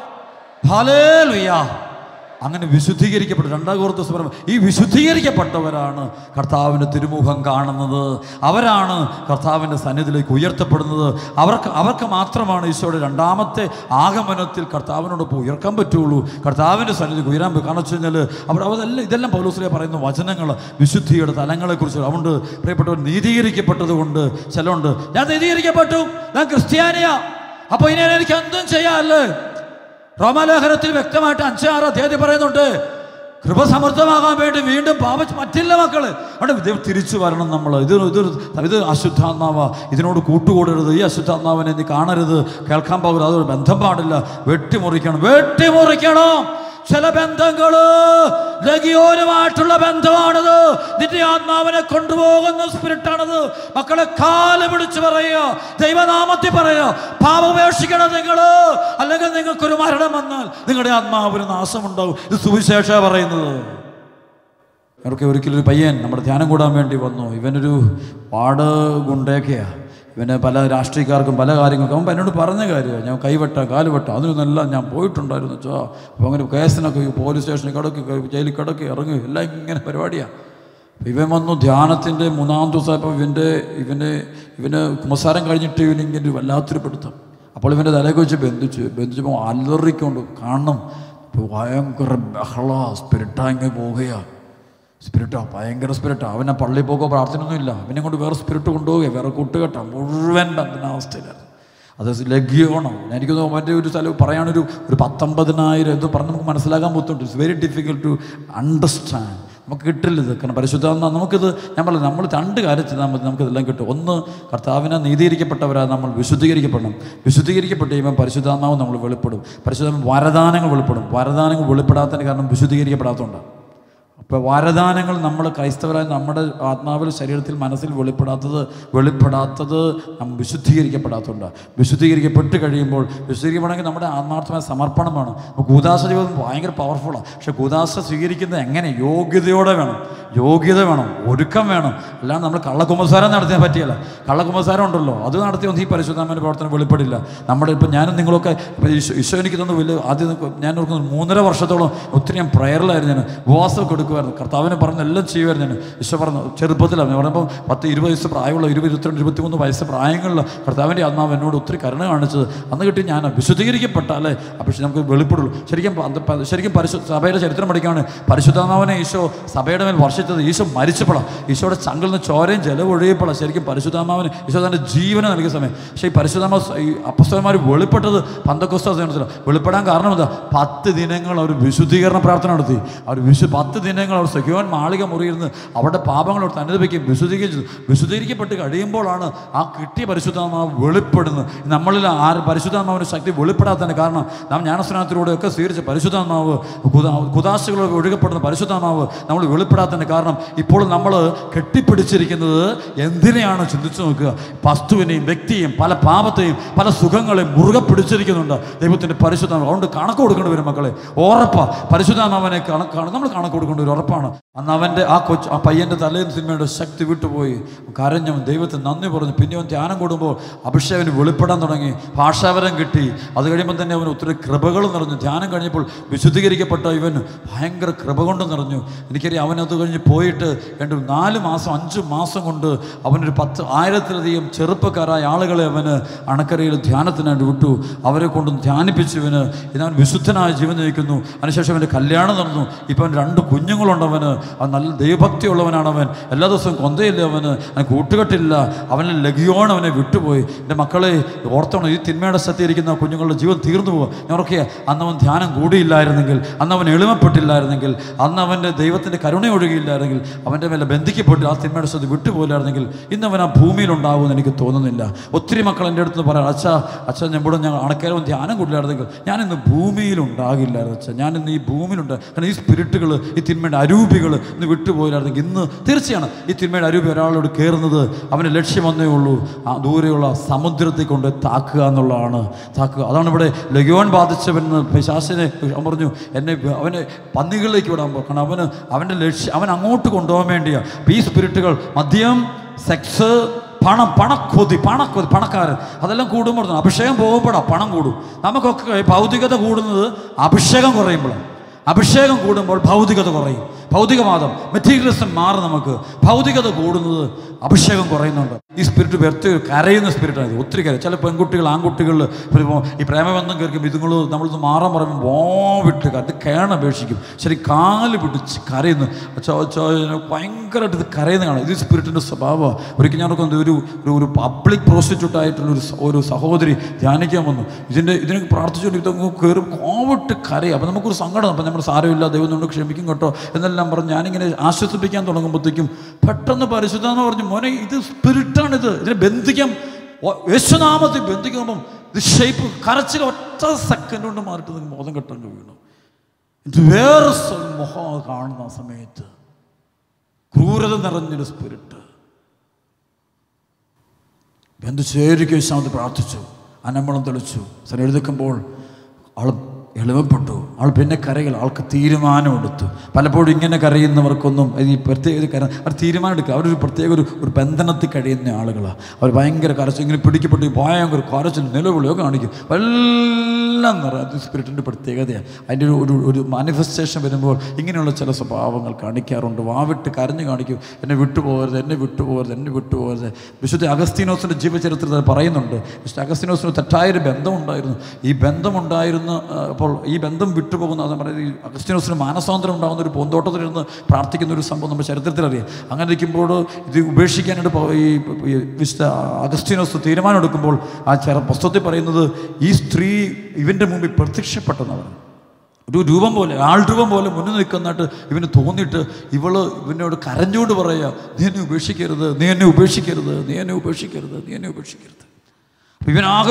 ഹലേ ലുയാ അങ്ങനെ വിശുദ്ധീകരിക്കപ്പെട്ടു രണ്ടാം കോർത്തസ് പറയുമ്പോൾ ഈ വിശുദ്ധീകരിക്കപ്പെട്ടവരാണ് കർത്താവിൻ്റെ തിരുമുഖം കാണുന്നത് അവരാണ് കർത്താവിൻ്റെ സന്നിധിയിലേക്ക് ഉയർത്തപ്പെടുന്നത് അവർക്ക് അവർക്ക് മാത്രമാണ് ഈശോയുടെ രണ്ടാമത്തെ ആഗമനത്തിൽ കർത്താവിനോടൊപ്പം ഉയർക്കാൻ പറ്റുള്ളൂ കർത്താവിൻ്റെ സന്നിധിക്ക് ഉയരാൻ പറ്റും കാരണം വെച്ച് കഴിഞ്ഞാൽ അവർ അതെല്ലാം ഇതെല്ലാം പൗലോസ്ലിയ പറയുന്ന വചനങ്ങൾ വിശുദ്ധിയുടെ തലങ്ങളെക്കുറിച്ച് അതുകൊണ്ട് പ്രിയപ്പെട്ടവർ നീതീകരിക്കപ്പെട്ടത് കൊണ്ട് ചിലമുണ്ട് ഞാൻ നീതീകരിക്കപ്പെട്ടു ഞാൻ ക്രിസ്ത്യാനിയാ അപ്പോൾ ഇനി എനിക്ക് എന്തും ചെയ്യാമല്ലേ റോമാലേഖനത്തിൽ വ്യക്തമായിട്ട് അഞ്ചാറ് അധ്യായത്തിൽ പറയുന്നുണ്ട് കൃപ സമൃദ്ധമാകാൻ വേണ്ടി വീണ്ടും പാപ പറ്റില്ല മക്കള് അവിടെ ഇത് തിരിച്ചു വരണം നമ്മൾ ഇത് ഇത് ഇത് അശുദ്ധാത്മാവ ഇതിനോട് കൂട്ടുകൂടരുത് ഈ അശുദ്ധാത്മാവിനെ നീ കാണരുത് കേൾക്കാൻ പോകരുത് അതൊരു ബന്ധം പാടില്ല വെട്ടിമുറിക്കണം വെട്ടിമുറിക്കണം ചില ബന്ധങ്ങള് ലഗിയോനുമായിട്ടുള്ള ബന്ധമാണത് നിന്റെ ആത്മാവിനെ കൊണ്ടുപോകുന്ന സ്പിരിറ്റാണത് മക്കളെ കാല് പിടിച്ച് പറയുക ദൈവനാമത്തിൽ പറയുക പാപമേക്ഷിക്കണം നിങ്ങൾ അല്ലെങ്കിൽ നിങ്ങൾക്കൊരു മരണം വന്നാൽ നിങ്ങളുടെ ആത്മാവിന് നാശമുണ്ടാവും ഇത് സുവിശേഷ പറയുന്നത് അവർക്ക് ഒരിക്കലും ഒരു പയ്യൻ നമ്മുടെ ധ്യാനം കൂടാൻ വേണ്ടി വന്നു ഇവനൊരു പാട് ഗുണ്ടയൊക്കെയാണ് ഇവന് പല രാഷ്ട്രീയക്കാർക്കും പല കാര്യങ്ങൾക്കും അവൻ എന്നോട് പറഞ്ഞ കാര്യമാണ് ഞാൻ കൈവെട്ടാം കാലുവെട്ടാം അതിനൊന്നെല്ലാം ഞാൻ പോയിട്ടുണ്ടായിരുന്നു ചോ അപ്പോൾ അങ്ങനെ കേസിനൊക്കെ ഈ പോലീസ് സ്റ്റേഷനിൽ കിടക്കി ജയിലിൽ കിടക്കി ഇറങ്ങി എല്ലാം ഇങ്ങനെ പരിപാടിയാണ് ഇവൻ വന്നു ധ്യാനത്തിൻ്റെ മൂന്നാം ദിവസമായപ്പോൾ ഇവൻ്റെ ഇവന് ഇവന് കുമസാരം കഴിഞ്ഞിട്ട് ഇവനിങ്ങനെ ഒരു വല്ലാത്തൊരു പിടുത്തം അപ്പോൾ ഇവൻ്റെ തലയൊക്കെ വെച്ച് ബന്ധിച്ചു ബന്ധിച്ചപ്പോൾ അലറിക്കൊണ്ട് കാണണം ഇപ്പോൾ ഭയങ്കര ബഹള സ്പിരിറ്റാങ്ങി പോവുകയാണ് സ്പിരിറ്റാ ഭയങ്കര സ്പിരിറ്റാ അവനെ പള്ളിയിൽ പോകുക പ്രാർത്ഥനയൊന്നുമില്ല അവനെ കൊണ്ട് വേറെ സ്പിരിറ്റ് കൊണ്ടുപോവുക വേറെ കൂട്ടുകെട്ട മുഴുവൻ ബന്ധനാവസ്ഥയിലായിരുന്നു അത് ലഘ്യമാണോ എനിക്ക് തോന്നുന്നു മറ്റേ ഒരു സ്ഥലം പറയാനൊരു ഒരു പത്തൊമ്പതിനായിരം ഇത് പറഞ്ഞ് നമുക്ക് മനസ്സിലാക്കാൻ ബുദ്ധിമുട്ട് it's very difficult to understand നമുക്ക് കിട്ടില്ല ഇത് കാരണം പരിശുദ്ധാത്മ നമുക്കിത് നമ്മൾ നമ്മൾ രണ്ട് കാര്യത്തിൽ നമ്മൾ നമുക്കിതെല്ലാം കിട്ടും ഒന്ന് കർത്താവിനെ നീതീകരിക്കപ്പെട്ടവരാ നമ്മൾ വിശുദ്ധീകരിക്കപ്പെടണം വിശുദ്ധീകരിക്കപ്പെട്ട് കഴിയുമ്പോൾ പരിശുദ്ധാത്മാവ് നമ്മൾ വെളിപ്പെടും പരിശുദ്ധാത്മ വരദാനങ്ങൾ വെളിപ്പെടും വരദാനങ്ങൾ വെളിപ്പെടാത്തതിന് കാരണം വിശുദ്ധീകരിക്കപ്പെടാത്തതുകൊണ്ടാണ് ഇപ്പോൾ വാരദാനങ്ങൾ നമ്മൾ ക്രൈസ്തവരായ നമ്മുടെ ആത്മാവിൽ ശരീരത്തിൽ മനസ്സിൽ വെളിപ്പെടാത്തത് വെളിപ്പെടാത്തത് നാം വിശുദ്ധീകരിക്കപ്പെടാത്തതുണ്ട് വിശുദ്ധീകരിക്കപ്പെട്ട് കഴിയുമ്പോൾ വിശുദ്ധീകരിക്കണമെങ്കിൽ നമ്മുടെ ആത്മാർത്ഥമായ സമർപ്പണം വേണം അപ്പോൾ കൂതാശ ജീവിതം ഭയങ്കര പവർഫുള്ളാണ് പക്ഷേ കൂതാശ സ്വീകരിക്കുന്നത് എങ്ങനെ യോഗ്യതയോടെ വേണം യോഗ്യത വേണം ഒരുക്കം വേണം അല്ലാണ്ട് നമ്മൾ കള്ളക്കുമ്പസാരം നടത്തിയാൽ പറ്റിയല്ല കള്ളക്കുമ്പസാരം ഉണ്ടല്ലോ അത് നടത്തിയൊന്നും ഈ പരിശുദ്ധാമൻ്റെ പ്രവർത്തനം വെളിപ്പെടില്ല നമ്മുടെ ഇപ്പം ഞാനും നിങ്ങളൊക്കെ ഇപ്പം ഈശോ ഈശോ എനിക്ക് തന്നു വലിയ ആദ്യം ഞാൻ ഓർക്കുന്നു മൂന്നര വർഷത്തോളം ഒത്തിരി ഞാൻ പ്രയറിലായിരുന്നു ഞാൻ ഉപവാസമൊക്കെ എടുക്കുമായിരുന്നു കർത്താവിനെ പറഞ്ഞ് എല്ലാം ചെയ്യുമായിരുന്നു ഞാൻ ഈശോ പറഞ്ഞു ചെറുപ്പത്തിലാണ് പറയുമ്പോൾ പത്ത് ഇരുപത് വയസ്സ് പ്രായമുള്ള ഇരുപത് ഇരുപത്തിരണ്ട് ഇരുപത്തിമൂന്ന് വയസ്സ് പ്രായങ്ങളിൽ കർത്താവിൻ്റെ ആത്മാവ് എന്നോട് ഒത്തിരി കരുണ കാണിച്ചത് അന്ന് കിട്ടി ഞാൻ വിശുദ്ധീകരിക്കപ്പെട്ടാലേ അപ്പോൾ നമുക്ക് വെളിപ്പെടുള്ളൂ ശരിക്കും പ- പ- ശരിക്കും പരിശു സഭയുടെ ചരിത്രം പഠിക്കുകയാണ് പരിശുദ്ധാത്മാവിനെ ഈശോ സഭയുടെ മേൽ വർഷിച്ചത് ഈശോ മരിച്ചപ്പോഴാണ് ഈശോയുടെ ചങ്കിൽ നിന്ന് ചോരയും ജലമൊഴുകിയപ്പോഴാണ് ശരിക്കും പരിശുദ്ധാത്മാവിന് ഈശോ തൻ്റെ ജീവനെ നൽകിയ സമയം പക്ഷേ ഈ പരിശുദ്ധാത്മാവ് സ- ഈ അപ്പസ്തവന്മാർ വെളിപ്പെട്ടത് പന്തക്കൊസ്ത വെളിപ്പെടാൻ കാരണം എന്താ പത്ത് ദിനങ്ങൾ അവർ വിശുദ്ധീകരണ പ്രാർത്ഥന നടത്തി അവർ വിശു പത്ത് ദിനങ്ങൾ അവർ സഖ്യോൻ മാളിക മുറിയിരുന്ന് അവരുടെ പാപങ്ങൾ അവർ അനുഭവിക്കുകയും വിശുദ്ധീകരിച്ചു വിശുദ്ധീകരിക്കപ്പെട്ട് കഴിയുമ്പോഴാണ് ആ കിട്ടിയ പരിശുദ്ധാത്മാവ് വെളിപ്പെടുന്നത് നമ്മളിൽ ആര് പരിശുദ്ധാത്മാവിൻ്റെ ശക്തി വെളിപ്പെടാത്തതിന് കാരണം നാം ജ്ഞാനസ്നാനത്തിലൂടെയൊക്കെ സ്വീകരിച്ച പരിശുദ്ധാത്മാവ് കുതാ കുതാശകൾ ഒഴുകപ്പെടുന്ന പരിശുദ്ധാത്മാവ് നമ്മൾ വെളിപ്പെടാത്തതിന് കാരണം ഇപ്പോൾ നമ്മൾ കെട്ടിപ്പിടിച്ചിരിക്കുന്നത് എന്തിനെയാണ് ചിന്തിച്ചു നോക്കുക വസ്തുവിനെയും വ്യക്തിയെയും പല പാപത്തെയും പല സുഖങ്ങളെയും മുറുകെ പിടിച്ചിരിക്കുന്നുണ്ട് ദൈവത്തിൻ്റെ പരിശുദ്ധാത്മാവ് അതുകൊണ്ട് കണക്ക് കൊടുക്കേണ്ടി വരും മക്കളെ ഉറപ്പാ പരിശുദ്ധാത്മാവനെ കണക്കാണ് നമ്മൾ കണക്ക് കൊടുക്കേണ്ട ഒരു ഉറപ്പാണ് അന്ന് അവൻ്റെ ആ കൊച്ചു ആ പയ്യൻ്റെ തലേന്ന് സിനിമയുടെ ശക്തി വിട്ടുപോയി കരഞ്ഞവൻ ദൈവത്തിന് നന്ദി പറഞ്ഞു പിന്നെ അവൻ ധ്യാനം കൂടുമ്പോൾ അഭിഷേകന് വെളിപ്പെടാൻ തുടങ്ങി ഭാഷാവരം കിട്ടി അത് കഴിയുമ്പോൾ തന്നെ അവന് ഒത്തിരി കൃപകൾ നിറഞ്ഞു ധ്യാനം കഴിഞ്ഞപ്പോൾ വിശുദ്ധീകരിക്കപ്പെട്ട ഇവൻ ഭയങ്കര കൃപ കൊണ്ട് നിറഞ്ഞു എനിക്കറിയാം അവനത് കഴിഞ്ഞ് പോയിട്ട് രണ്ട് നാല് മാസം അഞ്ച് മാസം കൊണ്ട് അവനൊരു പത്ത് ആയിരത്തിലധികം ചെറുപ്പക്കാരായ ആളുകളെ അവന് അണക്കരയിൽ ധ്യാനത്തിനായിട്ട് വിട്ടു അവരെ കൊണ്ട് ധ്യാനിപ്പിച്ചു ഇവന് ഇതവൻ വിശുദ്ധനായ ജീവൻ നയിക്കുന്നു അതിനുശേഷം അവൻ്റെ കല്യാണം നടന്നു ഇപ്പം അവൻ രണ്ട് കുഞ്ഞുങ്ങളുണ്ടവന് അവൻ നല്ല ദൈവഭക്തിയുള്ളവനാണ് അവൻ എല്ലാ ദിവസവും കൊന്തയില്ല അവന് അവന് കൂട്ടുകെട്ടില്ല അവന് ലഘിയോൺ അവനെ വിട്ടുപോയി എൻ്റെ മക്കളെ ഓർത്തോണം ഈ തിന്മയുടെ സത്യയിരിക്കുന്ന കുഞ്ഞുങ്ങളുടെ ജീവൻ തീർന്നു പോകുക ഞാൻ ഓർക്കുക അന്ന് അവൻ ധ്യാനം കൂടിയില്ലായിരുന്നെങ്കിൽ അന്ന് അവൻ എളിമപ്പെട്ടില്ലായിരുന്നെങ്കിൽ അന്ന് അവൻ്റെ ദൈവത്തിൻ്റെ കരുണ ഒഴുകിയില്ലായിരുന്നെങ്കിൽ അവൻ്റെ മേലെ ബന്ധിക്കപ്പെട്ട് ആ തിന്മയുടെ സത്യം വിട്ടുപോയില്ലായിരുന്നെങ്കിൽ ഇന്ന് അവൻ ആ ഭൂമിയിലുണ്ടാകുമെന്ന് എനിക്ക് തോന്നുന്നില്ല ഒത്തിരി മക്കൾ എൻ്റെ അടുത്ത് പറയാം അച്ഛാ അച്ഛൻ ഞമ്മടെ ഞാൻ അണക്കേരവും ധ്യാനം കൂടില്ലായിരുന്നെങ്കിൽ ഞാൻ ഇന്ന് ഭൂമിയിലുണ്ടാകില്ലായിരുന്നു അച്ഛാ ഞാൻ ഇന്ന് ഈ ഭൂമിയിലുണ്ട് കാരണം ഈ സ്പിരിറ്റുകൾ ഈ തിന്മയുടെ അരൂപികൾ ഇന്ന് വിട്ടുപോയില്ലായിരുന്നെങ്കിൽ ഇന്ന് തീർച്ചയാണ് ഈ തിന്മയുടെ അരൂപി ഒരാളോട് കയറുന്നത് അവൻ്റെ ലക്ഷ്യം ഒന്നേ ഉള്ളൂ ആ ദൂരെയുള്ള സമുദ്രത്തിൽ കൊണ്ട് താക്കുക എന്നുള്ളതാണ് താക്കുക അതാണ് ഇവിടെ ലഗോൻ ബാധിച്ചവൻ പിശാസിനെ അവൻ പറഞ്ഞു എന്നെ വ- അവനെ പന്നികളിലേക്ക് വിടാൻ പോ- കാരണം അവന് അവൻ്റെ ലക്ഷ്യം അവൻ അങ്ങോട്ട് കൊണ്ടുപോകാൻ വേണ്ടിയാണ് ഈ സ്പിരിറ്റുകൾ മദ്യം സെക്സ് പണം പണക്കൊതി പണക്കൊതി പണക്കാരൻ അതെല്ലാം കൂടുമ്പോൾ അഭിഷേകം പോകുമ്പോഴാണ് പണം കൂടും നമുക്കൊക്കെ ഭൗതികത കൂടുന്നത് അഭിഷേകം കുറയുമ്പോഴാണ് അഭിഷേകം കൂടുമ്പോൾ ഭൗതികത കുറയും ഭൗതികവാദം മെറ്റീരിയലിസം മാറും നമുക്ക് ഭൗതികത കൂടുന്നത് അഭിഷേകം കുറയുന്നുണ്ട് ഈ സ്പിരിറ്റ് വ്യക്തി കരയുന്ന സ്പിരിറ്റാണ് ഇത് ഒത്തിരി കരയും ചില പെൺകുട്ടികൾ ആൺകുട്ടികൾ ഇപ്പോൾ ഈ പ്രേമബന്ധം കയറിക്കും ഇതുങ്ങൾ നമ്മളിത് മാറാൻ പറയുമ്പോൾ വോ വിട്ട് അത് കേണപേക്ഷിക്കും ശരി കാല് പിടിച്ച് കരയുന്നു ചോ- ചോ- ഭയങ്കരമായിട്ട് ഇത് കരയുന്ന കാണാം ഇത് സ്പിരിറ്റിൻ്റെ സ്വഭാവമാണ് ഒരിക്കൽ ഞാൻ ഓർക്കുന്നത് ഒരു ഒരു ഒരു പബ്ലിക് പ്രോസ്റ്റിറ്റ്യൂട്ട് ആയിട്ടുള്ള ഒരു സ- ഒരു സഹോദരി ധ്യാനിക്കാൻ വന്നു ഇതിൻ്റെ ഇതിനെ പ്രാർത്ഥിച്ചുകൊണ്ട് ഇതൊക്കെ കയറി കോവിട്ട് കരയും അപ്പം നമുക്കൊരു സങ്കടം അപ്പം നമ്മൾ സാരമില്ല ദൈവം നമ്മൾ ക്ഷമിക്കും കേട്ടോ എന്നെല്ലാം പറഞ്ഞ് ഞാനിങ്ങനെ ആശ്വസിപ്പിക്കാൻ തുടങ്ങുമ്പോഴത്തേക്കും പെട്ടെന്ന് പരിശുദ്ധമെന്ന് പറഞ്ഞു മോനെ ഇത് സ്പിരിറ്റാണിത് ഇതിനെ ബന്ധിക്കാൻ ഓ- യേശുനാമത്തിൽ ബന്ധിക്കുമ്പം ഇത് ഷേപ്പ് കരച്ചിൽ ഒറ്റ സെക്കൻഡ് കൊണ്ട് മാറിയിട്ട് നിങ്ങൾക്ക് ബോധം കെട്ടങ്ങ് വീണു ഇത് വേറെ സ്വ- മുഖം കാണുന്ന ആ സമയത്ത് ക്രൂരത നിറഞ്ഞൊരു സ്പിരിറ്റ് ബന്ധുചേരിക്ക് വിശ്രാമത്തിൽ പ്രാർത്ഥിച്ചു അനമ്പളം തെളിച്ചു സർ എഴുതിക്കുമ്പോൾ ആൾ എളിമപ്പെട്ടു ആൾ പിന്നെ കരകൾ ആൾക്ക് തീരുമാനമെടുത്തു പലപ്പോഴും ഇങ്ങനെ കരയുന്നവർക്കൊന്നും ഈ പ്രത്യേക ഒരു കര അവർ തീരുമാനം എടുക്കുക അവരൊരു പ്രത്യേക ഒരു ഒരു ബന്ധനത്തിൽ കഴിയുന്ന ആളുകളാണ് അവർ ഭയങ്കര കരച്ചു ഇങ്ങനെ പിടിക്കപ്പെട്ട് ഭയങ്കര കരച്ചിൽ നിലവിളിയൊക്കെ കാണിക്കും എല്ലാം നിറയെ അത് സ്പിരിറ്റിൻ്റെ പ്രത്യേകതയാണ് അതിൻ്റെ ഒരു ഒരു ഒരു മാനിഫെസ്റ്റേഷൻ വരുമ്പോൾ ഇങ്ങനെയുള്ള ചില സ്വഭാവങ്ങൾ കാണിക്കാറുണ്ട് വാവിട്ട് കരഞ്ഞു കാണിക്കും എന്നെ വിട്ടുപോകരുത് എന്നെ വിട്ടുപോകരുത് എന്നെ വിട്ടുപോകരുത് വിശുദ്ധ അഗസ്തീനോസിൻ്റെ ജീവചരിത്രത്തിൽ അത് പറയുന്നുണ്ട് വിശുദ്ധ അഗസ്തീനോസിന് തെറ്റായൊരു ബന്ധമുണ്ടായിരുന്നു ഈ ബന്ധമുണ്ടായിരുന്ന ആ, അപ്പോൾ ഈ ബന്ധം വിട്ടുപോകുന്ന അത് പറയുന്നത് ഈ അഗസ്തീനോസിന് മാനസാന്തരം ഉണ്ടാകുന്ന ഒരു പൂന്തോട്ടത്തിലിരുന്ന് പ്രാർത്ഥിക്കുന്ന ഒരു സംഭവം നമ്മുടെ ചരിത്രത്തിൽ അറിയാം അങ്ങനെ ഇരിക്കുമ്പോൾ ഇത് ഉപേക്ഷിക്കാനായിട്ട് പോ- ഈ ഈ വിശുദ്ധ അഗസ്തീനോസ് തീരുമാനം എടുക്കുമ്പോൾ ആ ചെറ പുസ്തകത്തിൽ പറയുന്നത് ഈ സ്ത്രീ ഇവൻ്റെ മുമ്പിൽ പ്രത്യക്ഷപ്പെട്ടെന്നവർ ഒരു രൂപം പോലെ ആൾ രൂപം പോലെ മുന്നിൽ നിൽക്കുന്നതായിട്ട് ഇവന് തോന്നിയിട്ട് ഇവള് ഇവനോട് കരഞ്ഞുകൊണ്ട് പറയുക നീ എന്നെ ഉപേക്ഷിക്കരുത് നീ എന്നെ ഉപേക്ഷിക്കരുത് നീ എന്നെ ഉപേക്ഷിക്കരുത് നീ എന്നെ ഉപേക്ഷിക്കരുത് അപ്പം ഇവനാകെ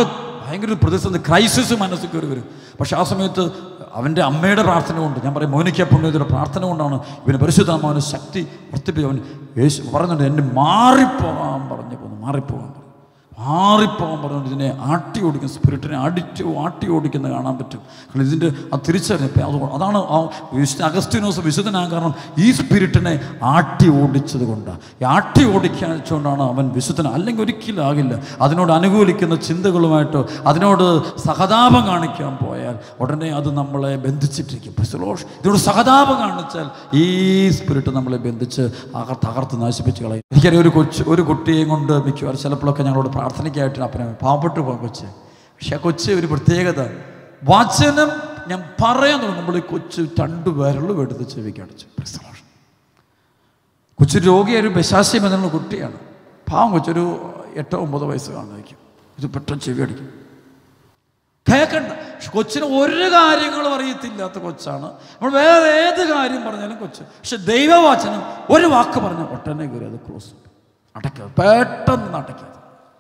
ഭയങ്കര ഒരു പ്രതിസന്ധി ക്രൈസിസ് മനസ്സിൽ കയറി വരും പക്ഷെ ആ സമയത്ത് അവൻ്റെ അമ്മയുടെ പ്രാർത്ഥന കൊണ്ട് ഞാൻ പറയും മോനിക്ക പുണ്യത്തിൻ്റെ പ്രാർത്ഥന കൊണ്ടാണ് ഇവന് പരിശുദ്ധാത്മാവിന് ശക്തി വർദ്ധിപ്പിച്ച് അവൻ യേശു പറയുന്നുണ്ട് എന്നെ മാറിപ്പോകാൻ പറഞ്ഞു പോന്നു മാറിപ്പോകാൻ പറഞ്ഞു മാറിപ്പോകാൻ പറഞ്ഞുകൊണ്ട് ഇതിനെ ആട്ടി ഓടിക്കുന്ന സ്പിരിറ്റിനെ അടിച്ച് ആട്ടി ഓടിക്കുന്ന കാണാൻ പറ്റും കാരണം ഇതിൻ്റെ ആ തിരിച്ചറിഞ്ഞപ്പോൾ അത് അതാണ് ആ വിശുദ്ധ അഗസ്റ്റിനോസ് വിശുദ്ധനാകാൻ കാരണം ഈ സ്പിരിറ്റിനെ ആട്ടി ഓടിച്ചത് കൊണ്ടാണ് ഈ ആട്ടി ഓടിക്കാൻ വെച്ചുകൊണ്ടാണ് അവൻ വിശുദ്ധന അല്ലെങ്കിൽ ഒരിക്കലും ആകില്ല അതിനോട് അനുകൂലിക്കുന്ന ചിന്തകളുമായിട്ടോ അതിനോട് സഹതാപം കാണിക്കാൻ പോയാൽ ഉടനെ അത് നമ്മളെ ബന്ധിച്ചിട്ടിരിക്കും പിസലോഷ് ഇതിനോട് സഹതാപം കാണിച്ചാൽ ഈ സ്പിരിറ്റ് നമ്മളെ ബന്ധിച്ച് അക- തകർത്ത് നശിപ്പിച്ച് കളയും എനിക്കറിയാം ഒരു കൊച്ചു ഒരു കുട്ടിയെയും കൊണ്ട് മിക്കവാറും ചിലപ്പോഴൊക്കെ ഞങ്ങളോട് പ്രാർത്ഥനയ്ക്കായിട്ട് അപ്പനെ പാവപ്പെട്ടു പോകാൻ കൊച്ച് പക്ഷെ ആ കൊച്ച് ഒരു പ്രത്യേകത വചനം ഞാൻ പറയാൻ തുടങ്ങുമ്പോൾ ഈ കൊച്ച് രണ്ട് വിരലും എടുത്ത് ചെവിക്ക് അടിച്ചു പിസലോഷ് കൊച്ചു രോഗിയായ ഒരു ബശാസ്യം എന്നുള്ള കുട്ടിയാണ് പാവം കൊച്ചൊരു എട്ടോ ഒമ്പതോ വയസ്സ് കാണുമായിരിക്കും ഇത് പെട്ടെന്ന് ചെവി അടിക്കും കേൾക്കണ്ട പക്ഷെ കൊച്ചിന് ഒരു കാര്യങ്ങളും അറിയത്തില്ലാത്ത കൊച്ചാണ് നമ്മൾ വേറെ ഏത് കാര്യം പറഞ്ഞാലും കൊച്ച് പക്ഷെ ദൈവവചനം ഒരു വാക്ക് പറഞ്ഞ ഒട്ടനെ കയറി അത് ക്ലോസ് അടയ്ക്കാതെ പെട്ടെന്ന് അടയ്ക്കാതെ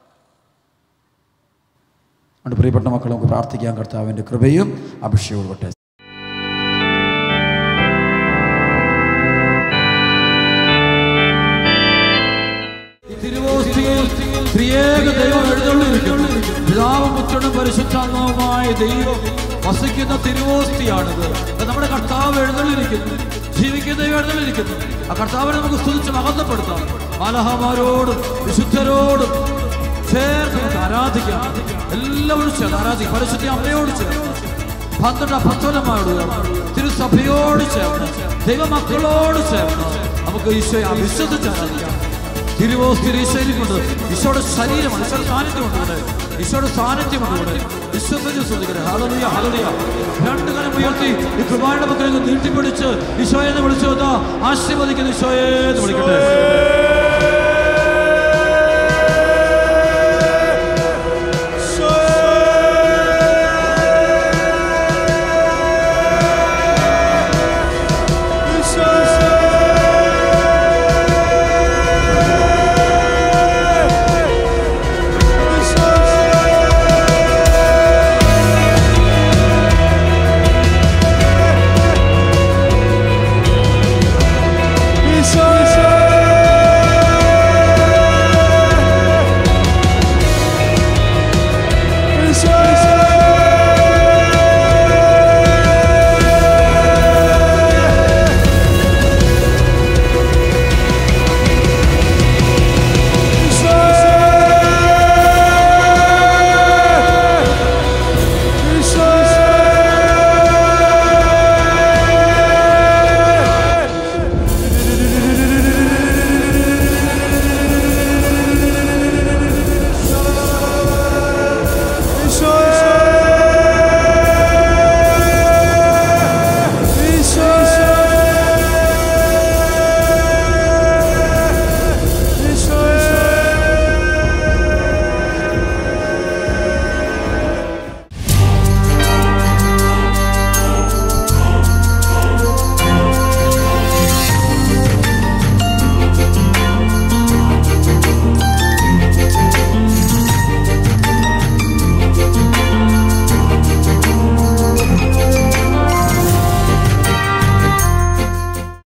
അതുകൊണ്ട് പ്രിയപ്പെട്ട മക്കൾ നമുക്ക് പ്രാർത്ഥിക്കാൻ കർത്താവിൻ്റെ കൃപയും അഭിഷേകവും കൊട്ടെ തിരുവോസ്തിയിൽ ത്രിയേക ദൈവം എഴുന്നള്ളിയിരിക്കുന്നു പിതാവും പുത്രനും പരിശുദ്ധാത്മാവുമായ ദൈവം വസിക്കുന്ന തിരുവോസ്തിയാണിത് അത് നമ്മുടെ കർത്താവ് എഴുന്നള്ളിയിരിക്കുന്നു ജീവിക്കുന്ന ദൈവം എഴുന്നള്ളിയിരിക്കുന്നു ആ കർത്താവിനെ നമുക്ക് സ്തുതിച്ച് മഹത്വപ്പെടുത്താം മാലഹമാരോടും വിശുദ്ധരോടും ചേർന്ന് നമുക്ക് ആരാധിക്കാം എല്ലാവരും ചേർന്ന് ആരാധിക്കാം പരിശുദ്ധ അമ്മയോട് ചേർന്ന് പന്ത്രണ്ട് അപ്പസ്തോലന്മാരോട് ചേർന്ന് തിരുസഭയോട് ചേർന്ന് ദൈവമക്കളോട് ചേർന്ന് നമുക്ക് ഈശോയെ അവിശ്വസിച്ച് ആരാധിക്കാം തിരുവോസ്തി ഈശോയിലുണ്ട് ഈശോയുടെ ശരീരമാണ് ഈശോയുടെ സാന്നിധ്യമുണ്ട് ഇവിടെ ഈശോയുടെ സാന്നിധ്യമുണ്ട് ഇവിടെ വിശ്വസിച്ച് ശ്രദ്ധിക്കട്ടെ ഹല്ലേലൂയ ഹല്ലേലൂയ രണ്ട് കരം ഉയർത്തി ഈ കൃപായുടെ പക്കലേക്ക് നീട്ടിപ്പിടിച്ച് ഈശോയെ എന്ന് വിളിച്ചു വന്ന ആശീർവദിക്കുന്ന ഈശോയെ എന്ന് വിളിക്കട്ടെ